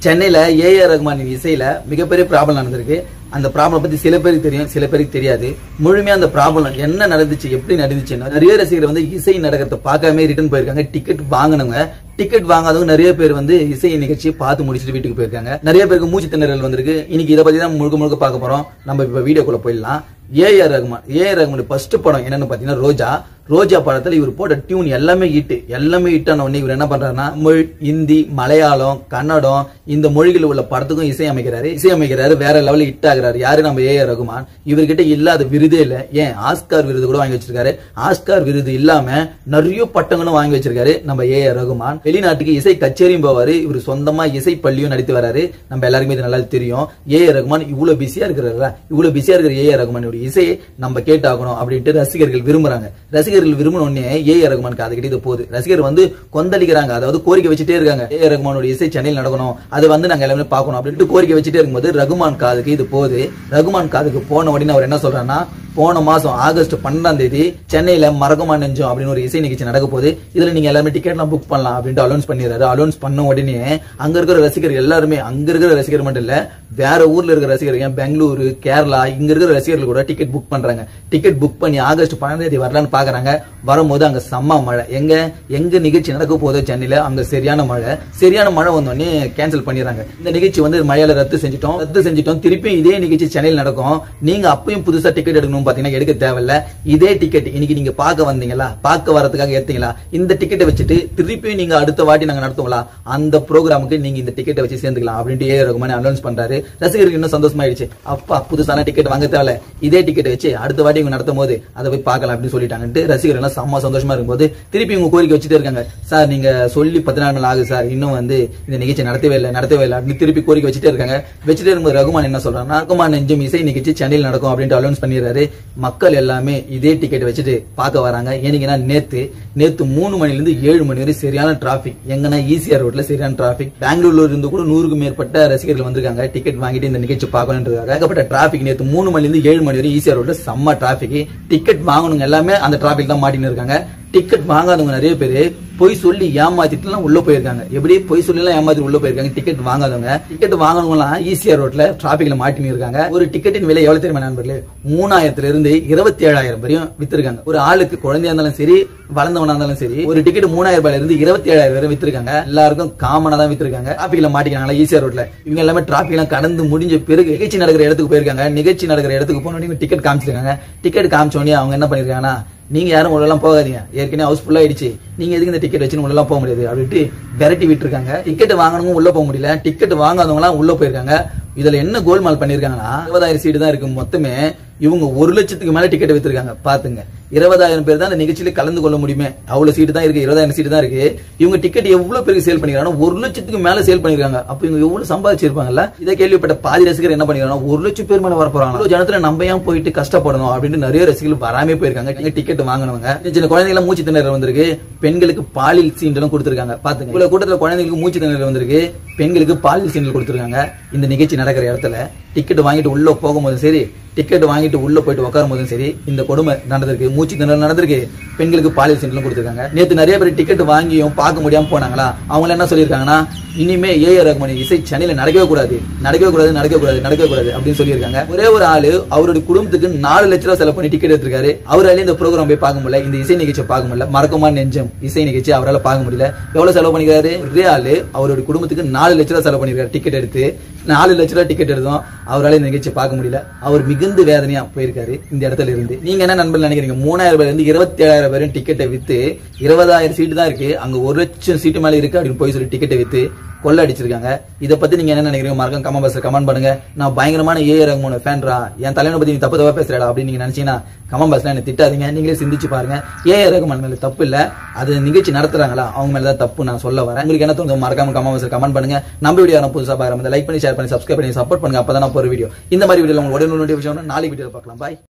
சென்னையில ஏஆர் ரகுமான் இசையில மிகப்பெரிய ப்ராப்ளம் நடந்திருக்கு அந்த ப்ராப்ளம் பத்தி சில பேருக்கு தெரியும் சில பேருக்கு தெரியாது முழுமையா அந்த ப்ராப்ளம் என்ன நடந்துச்சு எப்படி நடந்துச்சுன்னா நிறைய ரசிகர் வந்து இசை நடக்கிறத பார்க்காம ரிட்டர்ன் போயிருக்காங்க டிக்கெட் வாங்கினவங்க டிக்கெட் வாங்காதவங்க நிறைய பேர் வந்து இசை நிகழ்ச்சியை பார்த்து முடிச்சுட்டு வீட்டுக்கு போயிருக்காங்க நிறைய பேருக்கு மூச்சு திணறல் வந்திருக்கு இன்னைக்கு இதை பத்தி தான் முழுக்க முழுக்க பார்க்க போறோம் நம்ம இப்ப வீடியோக்குள்ள போயிடலாம் ஏஆர் ரகுமான் ஏஆர் ரகுமான் ஃபர்ஸ்ட் படம் என்னன்னு பாத்தீங்கன்னா ரோஜா ரோஜா படத்துல இவர் போட்ட டியூன் எல்லாமே ஹிட் எல்லாமே ஹிட் ஆன உடனே இவர் என்ன பண்றாருன்னா தமிழ் ஹிந்தி மலையாளம் கன்னடம் இந்த மொழிகள் உள்ள படத்துக்கும் இசை அமைக்கிறாரு இசை அமைக்கிறாரு வேற லெவலில் ஹிட் ஆகுறாரு யாரு நம்ம ஏஆர் ரகுமான் இவர்கிட்ட இல்லாத விருதே இல்ல ஏன் ஆஸ்கார் விருது கூட வாங்கி வச்சிருக்காரு ஆஸ்கார் விருது இல்லாம நிறைய பட்டங்களும் வாங்கி வச்சிருக்காரு நம்ம ஏஆர் ரகுமான் வெளிநாட்டுக்கு இசை கச்சேரியும் போவாரு இவர் சொந்தமா இசை பள்ளியும் நடத்தி வராரு நம்ம எல்லாருக்குமே இது நல்லா தெரியும் ஏஆர் ரகுமான் இவ்வளவு பிஸியா இருக்கிறாரா இவ்வளவு பிஸியா இருக்கிற ஏஆர் ரகுமானுடைய இசையை நம்ம கேட்டாகணும் அப்படின்ட்டு ரசிகர்கள் விரும்புறாங்க ரசிகர்கள் விரும்பின உடனே ஏஆர் ரகுமான் காதுகிட்ட இது போகுது ரசிகர் வந்து கொந்தளிக்கிறாங்க அதாவது கோரிக்கை வச்சுட்டே இருக்காங்க ஏஆர் ரகுமானுடைய இசை சென்னையில் நடக்கணும் அது வந்து நாங்க எல்லாமே பார்க்கணும் அப்படின்ட்டு கோரிக்கை வச்சுட்டே இருக்கும்போது ரகுமான் காதுக்கு இது போகுது ரகுமான் காதுக்கு போன உடனே அவர் என்ன சொல்றாருன்னா போன மாசம் ஆகஸ்ட் பன்னெண்டாம் தேதி சென்னையில மறக்குமா நெஞ்சம் அப்படின்னு ஒரு இசை நிகழ்ச்சி நடக்க போகுது இதுல நீங்க எல்லாமே டிக்கெட்லாம் புக் பண்ணலாம் அப்படின்ட்டு அலௌன்ஸ் பண்ணிடுறாரு அலௌன்ஸ் பண்ண உடனே அங்க இருக்கிற ரசிகர் எல்லாருமே அங்க இருக்கிற ரசிகர் மட்டும் இல்ல வேற ஊர்ல இருக்கிற ரசிகர்கள் ஏன் பெங்களூரு கேரளா இங்க இருக்கிற ரசிகர்கள் கூட டிக்கெட் புக் பண்றாங்க டிக்கெட் புக் பண்ணி ஆகஸ்ட் பன்னெண்டாம் தேதி வரலான்னு பாக்குறாங்க வரும்போது அங்க செம்ம மழை எங்க எங்க நிகழ்ச்சி நடக்க போதோ சென்னையில அங்க சரியான மழை சரியான மழை வந்தோடனே கேன்சல் பண்ணிடுறாங்க இந்த நிகழ்ச்சி வந்து மழையில ரத்து செஞ்சுட்டோம் ரத்து செஞ்சுட்டோம் திருப்பி இதே நிகழ்ச்சி சென்னையில் நடக்கும் நீங்க அப்பயும் புதுசா டிக்கெட் எடுக்கணும் பாத்தீங்கன்னா எடுக்க தேவையில்ல இதே டிக்கெட் இன்னைக்கு நீங்க பார்க்க வந்தீங்களா பார்க்க வரதுக்காக ஏத்தீங்களா இந்த டிக்கெட்டை வச்சுட்டு திருப்பி நீங்க அடுத்த வாட்டி நாங்க நடத்துவோங்களா அந்த ப்ரோக்ராமுக்கு நீங்க இந்த டிக்கெட்டை வச்சு சேர்ந்துக்கலாம் அப்படின்ட்டு ஏ ரகுமான் அனௌன்ஸ் பண்றாரு ரசிகருக்கு இன்னும் சந்தோஷமாயிடுச்சு அப்பா புதுசான டிக்கெட் வாங்க தேவையில்ல இதே டிக்கெட் வச்சு அடுத்த வாட்டி இவங்க நடத்தும் போது அதை போய் பார்க்கலாம் அப்படின்னு சொல்லிட்டாங்கன்ட்டு ரசிகர் எல்லாம் செம்ம சந்தோஷமா இருக்கும்போது திருப்பி இவங்க கோரிக்கை வச்சுட்டே இருக்காங்க சார் நீங்க சொல்லி பதினாலு நாள் ஆகுது சார் இன்னும் வந்து இந்த நிகழ்ச்சி நடத்தவே இல்லை நடத்தவே இல்லை அப்படின்னு திருப்பி கோரிக்கை வச்சுட்டே இருக்காங்க வச்சுட்டே இருக்கும்போது ரகுமான் என்ன சொல்றாருன்னா ரகுமான் நெஞ்சம் இசை நிகழ்ச்சி சென்னையில் நடக்கும் அப்படின்ட்டு அலௌன்ஸ் பண்ணிடுறாரு மக்கள் எல்லாமே இதே டிக்கெட் வச்சுட்டு பார்க்க வராங்க ஏனீங்கன்னா நேத்து நேத்து மூணு மணில இருந்து ஏழு மணி வரை சரியான டிராபிக் எங்கன்னா ஈசிஆர் ரோட்ல சரியான டிராபிக் பெங்களூர்ல இருந்து கூட நூறுக்கும் மேற்பட்ட ரசிகர்கள் வந்திருக்காங்க டிக்கெட் வாங்கிட்டு இந்த நிகழ்ச்சி பார்க்கணுன்றதுக்காக ஏகப்பட்ட டிராபிக் நேத்து மூணு மணில இருந்து ஏழு மணி வரை ஈசிஆர் ரோட்ல செம்ம டிராபிக் டிக்கெட் வாங்கணுங்க எல்லாமே அந்த டிராபிக் தான் மாட்டின்னு இருக்காங்க டிக்கெட் வாங்காதவங்க நிறைய பேர் பொய் சொல்லி ஏமாத்திட்டுலாம் உள்ள போயிருக்காங்க எப்படி பொய் சொல்லி எல்லாம் ஏமாத்தி உள்ள போயிருக்காங்க டிக்கெட் வாங்காதவங்க டிக்கெட் வாங்கணும்லாம் ஈசிஆர் ரோட்ல டிராபிக்ல மாட்டின்னு இருக்காங்க ஒரு டிக்கெட்டின் விலை எவ்வளவு தெரியுமா நண்பர்களே மூணாயிரத்துல இருந்து இருபத்தி ஏழாயிரம் வரையும் வித்திருக்காங்க ஒரு ஆளுக்கு குழந்தையா இருந்தாலும் சரி வளர்ந்தவனா இருந்தாலும் சரி ஒரு டிக்கெட் மூணாயிரம் ரூபாயில இருந்து இருபத்தி ஏழாயிரம் வரை வித்திருக்காங்க எல்லாருக்கும் காமனா தான் வித்திருக்காங்க டிராபிக்ல மாட்டிக்கிறாங்களா ஈசிஆர் ரோட்ல இவங்க எல்லாமே டிராபிக் எல்லாம் கடந்து முடிஞ்ச பிறகு நிகழ்ச்சி நடக்கிற இடத்துக்கு போயிருக்காங்க நிகழ்ச்சி நடக்கிற இடத்துக்கு போன டிக்கெட் காமிச்சிருக்காங்க டிக்கெட் காமிச்ச உடனே அவங்க என்ன பண்ணிருக்காங்கன்னா நீங்க யாரும் உள்ளெல்லாம் போகாதீங்க ஏற்கனவே ஹவுஸ் ஃபுல்லா ஆயிடுச்சு நீங்க எதுக்கு இந்த டிக்கெட் வச்சு உள்ளெல்லாம் போக முடியாது அப்படின்ட்டு விரட்டி விட்டுருக்காங்க டிக்கெட் வாங்கணும் உள்ள போக முடியல டிக்கெட் வாங்காதவங்க எல்லாம் உள்ள போயிருக்காங்க இதுல என்ன கோல்மால் பண்ணிருக்காங்கன்னா இருபதாயிரம் சீட்டு தான் இருக்கு மொத்தமே இவங்க ஒரு லட்சத்துக்கு மேல டிக்கெட் வித்துருக்காங்க பாத்துங்க இருபதாயிரம் பேர் தான் அந்த நிகழ்ச்சியில கலந்து கொள்ள முடியுமே அவ்வளவு சீட்டு தான் இருக்கு இருபதாயிரம் சீட்டு தான் இருக்கு இவங்க டிக்கெட் எவ்வளவு பேருக்கு சேல் பண்ணிருக்காங்க ஒரு லட்சத்துக்கு மேல சேல் பண்ணிருக்காங்க அப்ப இவங்க எவ்வளவு சம்பாதிச்சிருப்பாங்கல்ல இதை கேள்விப்பட்ட பாதி ரசிகர் என்ன பண்ணிருக்காங்க ஒரு லட்சம் பேர் மேல வர போறாங்க இவ்வளவு ஜனத்துல நம்ம ஏன் போயிட்டு கஷ்டப்படணும் அப்படின்னு நிறைய ரசிகர்கள் வராமே போயிருக்காங்க டிக்கெட் வாங்கினவங்க சின்ன சின்ன குழந்தைங்க மூச்சு திணறல் வந்திருக்கு பெண்களுக்கு பாலியல் சீண்டலும் கொடுத்திருக்காங்க பாத்துங்க இவ்வளவு கூட்டத்துல குழந்தைங்களுக்கு மூச்சு திணறல் வந்திருக்கு பெண்களுக்கு பாலியல் சீண்டல் கொடுத்திருக்காங்க இந்த நிகழ்ச்சி நடக்கிற இடத்துல டிக்கெட் வாங்கிட்டு உள்ள போகும்போதும் சரி டிக்கெட் வாங்கிட்டு உள்ள போயிட்டு உட்காரும் போதும் சரி இந்த கொடுமை நடந்திருக்கு மூச்சு திணறல் நடந்திருக்கு பெண்களுக்கு பாலியல் சீண்டலும் கொடுத்திருக்காங்க நேத்து நிறைய பேர் டிக்கெட் வாங்கியும் பார்க்க முடியாம போனாங்களா அவங்க என்ன சொல்லியிருக்காங்கன்னா இனிமே ஏஆர் ரகுமான் இசை சென்னையில நடக்கவே கூடாது நடக்கவே கூடாது நடக்கவே கூடாது நடக்கவே கூடாது அப்படின்னு சொல்லியிருக்காங்க ஒரே ஒரு ஆளு அவருடைய குடும்பத்துக்கு நாலு லட்ச ரூபாய் செலவு பண்ணி டிக்கெட் எடுத்திருக்காரு அவரால இந்த ப்ரோக்ராம் போய் பார்க்க முடியல இந்த இசை நிகழ்ச்சியை பார்க்க முடியல மறக்குமா நெஞ்சம் இசை நிகழ்ச்சி அவரால் பார்க்க முடியல எவ்வளவு செலவு பண்ணிக்கிறாரு ஒரே ஆளு அவருடைய குடும்பத்துக்கு நாலு லட்ச ரூபாய் செலவு பண்ணிருக்காரு டிக்கெட் எடுத்து நாலு லட்ச ரூபாய் டிக்கெட் எடுத்தோம் அவரால் இந்த நிகழ்ச்சி பார்க்க முடியல அவர் மிகுந்த வேதனையா போயிருக்காரு இந்த இடத்துல இருந்து நீங்க என்ன நண்பர்கள் நினைக்கிறீங்க மூணாயிரம் ரூபாயில இருந்து இருபத்தி ஏழாயிரம் பேரும் டிக்கெட்டை வித்து இருபதாயிரம் சீட்டு தான் இருக்கு அங்க ஒரு லட்சம் சீட்டு மேல இருக்கு அப்படின்னு போய் சொல்லி டிக்கெட்டை வித்து கொள்ள அடிச்சிருக்காங்க இதை பத்தி நீங்க என்ன நினைக்கிறீங்க மறக்காம கமெண்ட் பாக்ஸ்ல கமெண்ட் பண்ணுங்க நான் பயங்கரமான ஏ ரகுமான ஃபேன்ரா என் தலைவனை பத்தி நீங்க தப்பு தப்பா பேசுறா அப்படின்னு நீங்க நினைச்சீங்கன்னா கமெண்ட் பாக்ஸ்ல என்ன திட்டாதீங்க நீங்களே சிந்திச்சு பாருங்க ஏ ரகுமான் மேல தப்பு இல்ல அது நிகழ்ச்சி நடத்துறாங்களா அவங்க மேல தான் தப்பு நான் சொல்ல வரேன் உங்களுக்கு என்ன தோணுது மறக்காம கமெண்ட் பாக்ஸ்ல கமெண்ட் பண்ணுங்க நம்ம வீடியோ நான் புதுசா பாருங்க லைக் பண்ணி ஷேர் பண்ணி சப்ஸ்கிரைப் பண்ணி சப்போர்ட் பண்ணுங்க அப்பதான் நான் போற வீடியோ இந்த மாதிரி வீடியோ உங்களுக்கு உடனே நோட்டிஃபிகேஷன் நாளைக்கு வீடியோ பார்க்கலாம் பாய்